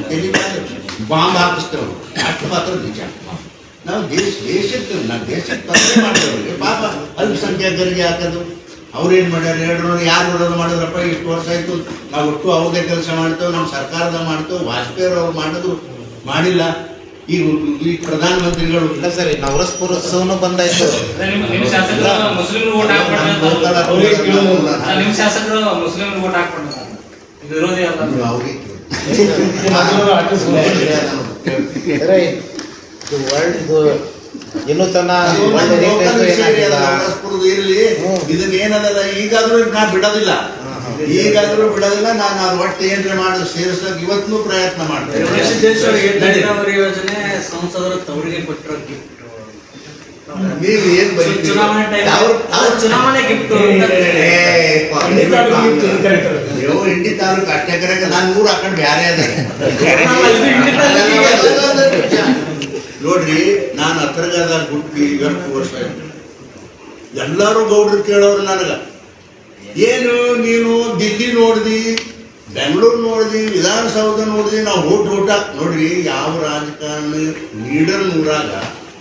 ತಲೆ ಮೇಲೆ ಬಾಂಬ್ ಹಾಕಿಸ್ತೇವೆ ಅಷ್ಟು ಮಾತ್ರ ನಿಜ ನಾವು ದೇಶ ದೇಶಕ್ಕೆ ನಾವು ದೇಶಕ್ಕೆ ತೊಂದರೆ ಮಾಡಿದವ್ರಿಗೆ ಪಾಪ ಅಲ್ಪಸಂಖ್ಯಾತರಿಗೆ ಹಾಕೋದು ಅವ್ರೇನು ಮಾಡ್ಯಾರ ಹೇಳ್ರು ಯಾರು ವಿರೋಧ ಮಾಡಿದ್ರಪ್ಪ ಇಷ್ಟು ವರ್ಷ ಆಯ್ತು ನಾವು ಒಟ್ಟು ಅವ್ರದೇ ಕೆಲಸ ಮಾಡ್ತೇವೆ ನಮ್ಮ ಸರ್ಕಾರದ ಮಾಡ್ತೇವೆ ವಾಜಪೇಯಿ ಅವ್ರು ಮಾಡಿದ್ರು ಮಾಡಿಲ್ಲ ಈಗ ಈ ಪ್ರಧಾನಮಂತ್ರಿಗಳು ಇಲ್ಲ ಸರ್ ನವರಸ್ ಪುರಸ್ಸವನು ಬಂದಾಯ್ತು ಅದೇ ನಿಮ್ಮ ನಿಮ್ಮ ಶಾಸಕರು ಮುಸ್ಲಿಮ್ರು ಓಟ್ ಹಾಕ್ಬಾರ್ದು ಅಂತ ನಿಮ್ಮ ಶಾಸಕರು ಮುಸ್ಲಿಮ್ರು ಓಟ್ ಹಾಕ್ಬಾರ್ದು ಅಂತ. ಇದು ವಿರೋಧಿ ಅಲ್ಲ ನೀವು ಅವ್ರಿಗೆ ಸರ್, ಇದು ವರ್ಲ್ಡ್ ಇದು ಇನ್ನೂ ತನ ಅದು ಒಳ್ಳೆ ಒಂದು rate local ಅಂತೂ ವಿಷಯ ರೀ, ಅದು ಏನಾಗಿಲ್ಲ. ನವರಸಪುರದ ಇರ್ಲಿ ಹ್ಮ್. ಇದನ್ನ ಏನದಲ್ಲ ಈಗಾದ್ರೂ ನಾ ಬಿಡೋದಿಲ್ಲ ಹಾ, ಹಾ. ಈಗಾದ್ರೂ ಬಿಡೋದಿಲ್ಲ ನಾನು ಅದು ಒಟ್ಟು ಏನ್ರ ಮಾಡಿ ಸೇರಿಸಕ್ ಇವತ್ತೂ ಪ್ರಯತ್ನ ಮಾಡ್ತೇನೆ ಸಿದ್ದೇಶ್ವರಿಗೆ ನಡಿ. ನೀರಾವರಿ ಯೋಜನೆ ಸಂಸದರು ತವರಿಗೆ ಕೊಟ್ಟಿರೋ ಗಿಫ್ಟ್ ನೀವು ಏನ್ ಬರೀತೀರಿ? ಚುನಾವಣೆ ಟೈಮ್ ಅವ್ರು- ಅವ್ರು- ಚುನಾವಣೆ ಗಿಫ್ಟ್ ಏ, ಪ- ನೀವು ಇಂಡಿ ತಾಲೂಕು ಅಟ್ಟೆಕರೆಗೆ ನಾನು ಊರು ಹಾಕೊಂಡು ಬ್ಯಾರೆ ಅದ ಇದು ಇಂಡಿ ತಾಲೂಕಿಗೆ. ನೋಡ್ರಿ ನಾನು ಹತ್ರಗದಾಗ ಹುಟ್ಟಿ ಎಷ್ಟು ವರ್ಷ ಆಯ್ತು ಎಲ್ಲರೂ ಗೌಡ್ರು ಕೇಳೋರು ನನಗ ಏನು ನೀನು ದಿಲ್ಲಿ ನೋಡ್ದಿ ಬೆಂಗಳೂರು ನೋಡ್ದಿ ವಿಧಾನಸೌಧ ನೋಡ್ದಿ ನಾವು ಓಟ್ ಓಟ ನೋಡ್ರಿ ಯಾವ ರಾಜಕಾರಣಿ ಲೀಡರ್ ಊರಾಗ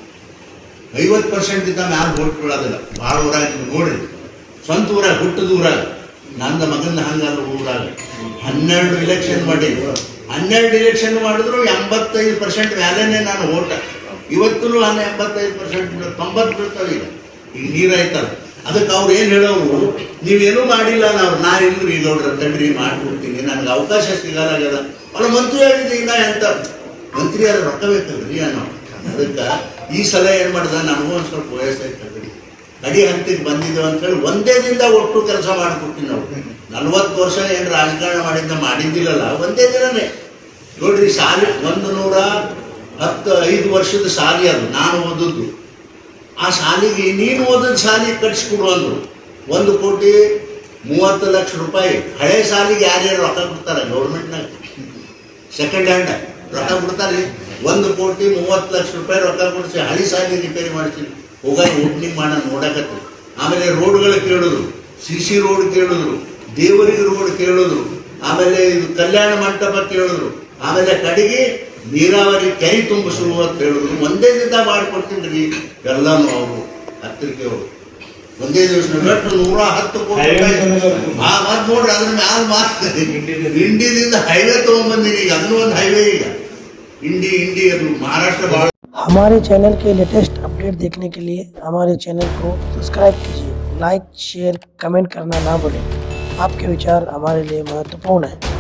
ಐವತ್ತು ಪರ್ಸೆಂಟ್ ಇದ್ದ ಮ್ಯಾಲ ಓಟ್ ಬೀಳೋದಿಲ್ಲ ಭಾಳ ಊರಾಗ ನೀವು ನೋಡ್ರಿ ಸ್ವಂತ ಊರಾಗ ಹುಟ್ಟದ ಊರಾಗ ನಂದ ಮಗನ ಹಂಗಲ್ಲ ಊರಾಗ ಹನ್ನೆರಡು ಇಲೆಕ್ಷನ್ ಮಾಡಿ ಹನ್ನೆರಡು ಇಲೆಕ್ಷನ್ ಮಾಡಿದ್ರು ಎಂಬತ್ತೈದು ಪರ್ಸೆಂಟ್ ಮ್ಯಾಲೇನೆ ನಾನು ಓಟ ಇವತ್ತು ನಾನು ಎಂಬತ್ತೈದು ಪರ್ಸೆಂಟ್ ತೊಂಬತ್ತು ಬೀಳ್ತಾವೆ ಈಗ ಈಗ ನೀರಾಯ್ತಲ್ಲ ಅದಕ್ಕೆ ಅವ್ರು ಏನು ಹೇಳೋರು ನೀವೇನೂ ಮಾಡಿಲ್ಲ ನಾವು ನಾ ಇಲ್ರಿ ನೋಡ್ರಿ ತಡ್ರಿ ಮಾಡ್ಕೊಡ್ತೀನಿ ನನಗೆ ಅವಕಾಶ ಸಿಗಲಾಗ್ಯದ ಅಲ್ಲ ಮಂತ್ರಿ ಆಗಿದ್ದೆ ಇಲ್ಲ ಎಂತ ಮಂತ್ರಿ ಆದ್ರೆ ರೊಕ್ಕ ಬೇಕಲ್ರಿ ಅನ್ನೋ ಅದಕ್ಕೆ ಈ ಸಲ ಏನು ಮಾಡಿದ ನನಗೂ ಒಂದು ಸ್ವಲ್ಪ ವಯಸ್ಸಾಯ್ತಲ್ರಿ ಕಡಿ ಹಂತಕ್ಕೆ ಬಂದಿದ್ದೇವೆ ಅಂತೇಳಿ ಒಂದೇ ದಿನದ ಒಟ್ಟು ಕೆಲಸ ಮಾಡಿಕೊಡ್ತೀವಿ ನಾವು ನಲ್ವತ್ತು ವರ್ಷ ಏನು ರಾಜಕಾರಣ ಮಾಡಿದ್ದ ಮಾಡಿದ್ದಿಲ್ಲಲ್ಲ ಒಂದೇ ದಿನನೇ ನೋಡ್ರಿ ಸಾಲಿ ಒಂದು ನೂರ ಹತ್ತು ಐದು ವರ್ಷದ ಸಾಲಿ ಅದು ನಾನು ಓದದ್ದು ಆ ಶಾಲೆಗೆ ನೀನು ಓದದ ಶಾಲೆಗೆ ಕಟ್ಸಿಕೊಡು ಅಂದ್ರು ಒಂದು ಕೋಟಿ ಮೂವತ್ತು ಲಕ್ಷ ರೂಪಾಯಿ ಹಳೆ ಶಾಲೆಗೆ ಯಾರ್ಯಾರು ರೊಕ್ಕ ಕೊಡ್ತಾರೆ ಗೌರ್ಮೆಂಟ್ನಾಗ ಸೆಕೆಂಡ್ ಹ್ಯಾಂಡ್ ರೊಕ್ಕ ಕೊಡ್ತಾರೆ ಒಂದು ಕೋಟಿ ಮೂವತ್ತು ಲಕ್ಷ ರೂಪಾಯಿ ರೊಕ್ಕ ಕೊಡಿಸಿ ಹಳಿ ಶಾಲೆ ರಿಪೇರಿ ಮಾಡ್ತೀನಿ ಹೋಗಾಗಿ ಓಪನಿಂಗ್ ಮಾಡೋಣ ನೋಡಕತ್ತಿ ಆಮೇಲೆ ರೋಡ್ಗಳು ಕೇಳಿದ್ರು ಸಿ ಸಿ ರೋಡ್ ಕೇಳಿದ್ರು ದೇವರಿಗೆ ರೋಡ್ ಕೇಳಿದ್ರು ಆಮೇಲೆ ಇದು ಕಲ್ಯಾಣ ಮಂಟಪ ಕೇಳಿದ್ರು ಆಮೇಲೆ ಕಡೆಗೆ ನೀರಾವರಿ ಕೆರೆ ತುಂಬಿಸುವ ಅಂತ ಹೇಳಿದ್ರು ಒಂದೇ ದಿನ ಮಾಡಿಕೊಡ್ತೀನಿ ರೀ ಎಲ್ಲಾನು ಅವರು ಹತ್ತಿರಕ್ಕೆ ಅವರು ಒಂದೇ ದಿವಸ ಒಟ್ಟು ನೂರ ಹತ್ತು ಕೋಟಿ ರೂಪಾಯಿ ಆ ಮತ್ ನೋಡ್ರಿ ಅದ್ರ ಮ್ಯಾಲ ಮಾತ್ ಇಂಡಿದಿಂದ ಹೈವೇ ತಗೊಂಡ್ಬಂದಿನಿ ಈಗ ಅದನ್ನು ಒಂದು ಹೈವೇ ಈಗ ಇಂಡಿ ಇಂಡಿ ಅದು ಮಹಾರಾಷ್ಟ್ರ ಭಾಳ हमारे चैनल के लेटेस्ट अपडेट देखने के लिए हमारे चैनल को सब्सक्राइब कीजिए लाइक शेयर कमेंट करना ना भूलें आपके विचार हमारे लिए महत्वपूर्ण है